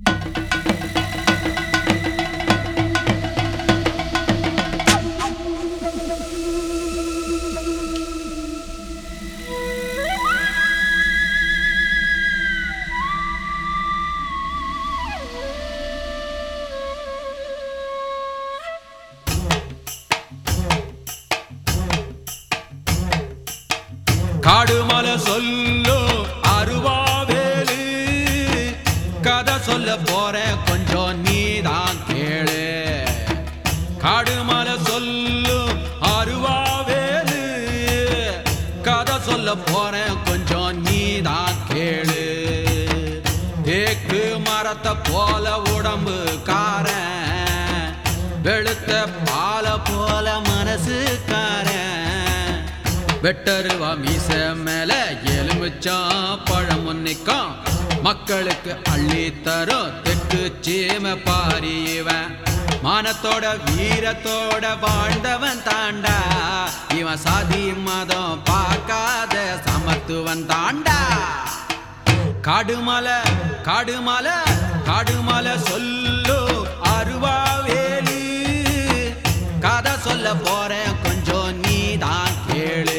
காடுமலை சொல்லு அருவாவேலு கதை சொல்ல போறேன் கொஞ்சம் நீதான் கேளு காடுமலை சொல்லு அருவாவேலு கதை சொல்ல போறேன் கொஞ்சம் நீதான் கேளு தேக்கு மரத்தை போல உடம்பு காரன் வெளுத்த பால போல மனசுக்காரன் வெட்டருவா மீச மேல எலுமிச்சம் பழம் நிற்கும் மக்களுக்கு அள்ளி தரும் தெற்கு சீம பாரியவன் மானத்தோட வீரத்தோட வாழ்ந்தவன் தாண்டா இவன் சாதி மதம் பார்க்காத சமத்துவன் தாண்டா காடுமலை காடுமலை காடுமலை சொல்லு அருவாவேலி கதை சொல்ல போறேன் கொஞ்சம் நீதான் கேளு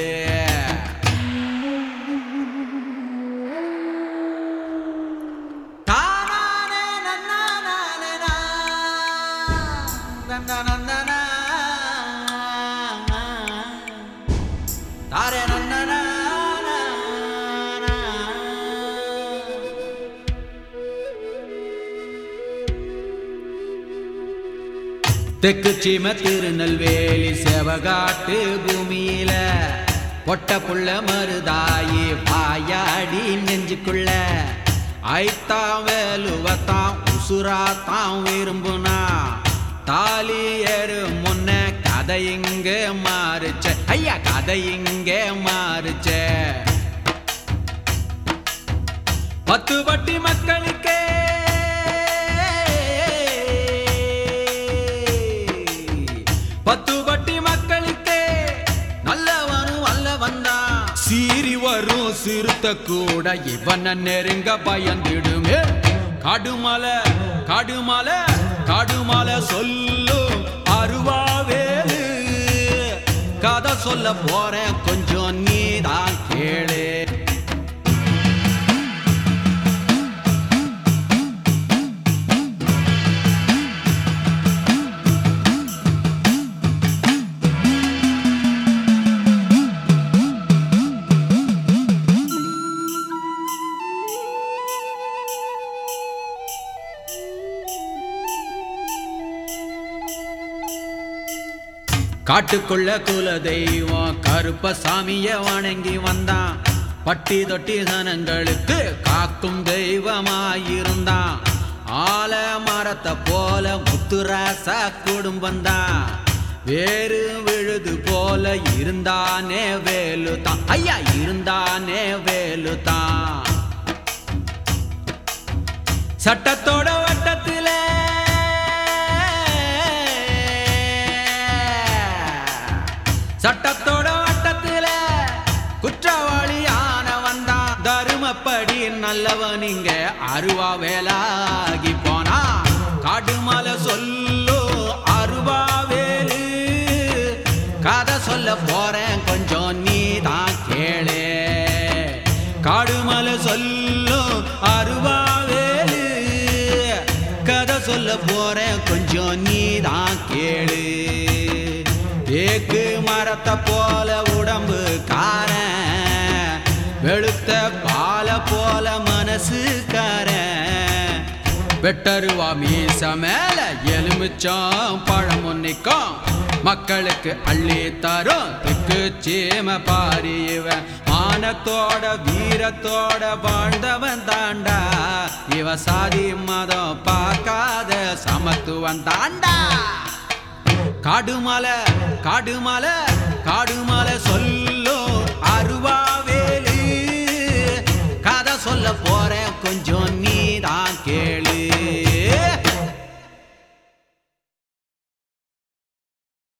தானானே நன்னானானே நா, நன்னநன்னனா. தாரே நன்னனா. தெற்கு சீம திருநெல்வேலி செவகாட்டு பூமியில பொட்ட புள்ள மருதாயி பாயாடி நெஞ்சுக்குள்ள ஐத்தாம் வேலுவத்தாம் உசுராத்தாம் விரும்புனா தாலி ஏறு முன்ன கதை இங்க மாறுச்ச ஐயா கதை இங்க மாறுச்ச பத்து பட்டி மக்களுக்கே பத்து பட்டி மக்களுக்கே நல்லவனும் அல்ல வந்தான் சீறி வரும் சிறுத்த கூட இவன நெருங்க பயந்திடுமே காடுமலை காடுமலை காடுமலை சொல்லு அருவாவேலு கதை சொல்ல போறேன் கொஞ்சம் நீதான் கேளு காட்டுக்குள்ள குல தெய்வம் கருப்ப சாமிய வணங்கி வந்தான் பட்டி தொட்டி சனங்களுக்கு காக்கும் தெய்வமாயிருந்தான் ஆல மரத்தை போல முத்துராச குடும்பம் தான் வேறு விழுது போல இருந்தானே வேலு தான் ஐயா இருந்தானே வேலு தான் சட்டத்தோட வட்டத்தில சட்டத்தோட வட்டத்தில குற்றவாளியான வந்தான் தருமப்படி நல்லவன் இங்க அருவா வேலாகி போனா காடுமலை சொல்லு அருவா வேலு கதை சொல்ல போறேன் கொஞ்சம் நீதான் கேளு காடுமலை சொல்லு அருவாவேலு கதை சொல்ல போறேன் கொஞ்சம் நீதான் கேளு தேக்கு மரத்தை போல உடம்பு காரன் வெளுத்த பால போல மனசுக்காரன் வெட்டருவா மீச மேல எலுமிச்சம் பழம் நிற்கும் மக்களுக்கு அள்ளி தரும் தெற்கு சீம பாரியவன் மானத்தோட வீரத்தோட வாழ்ந்தவன் தாண்டா இவ சாதி மதம் பார்க்காத சமத்துவன் தாண்டா காடுமலை காடுமலை காடு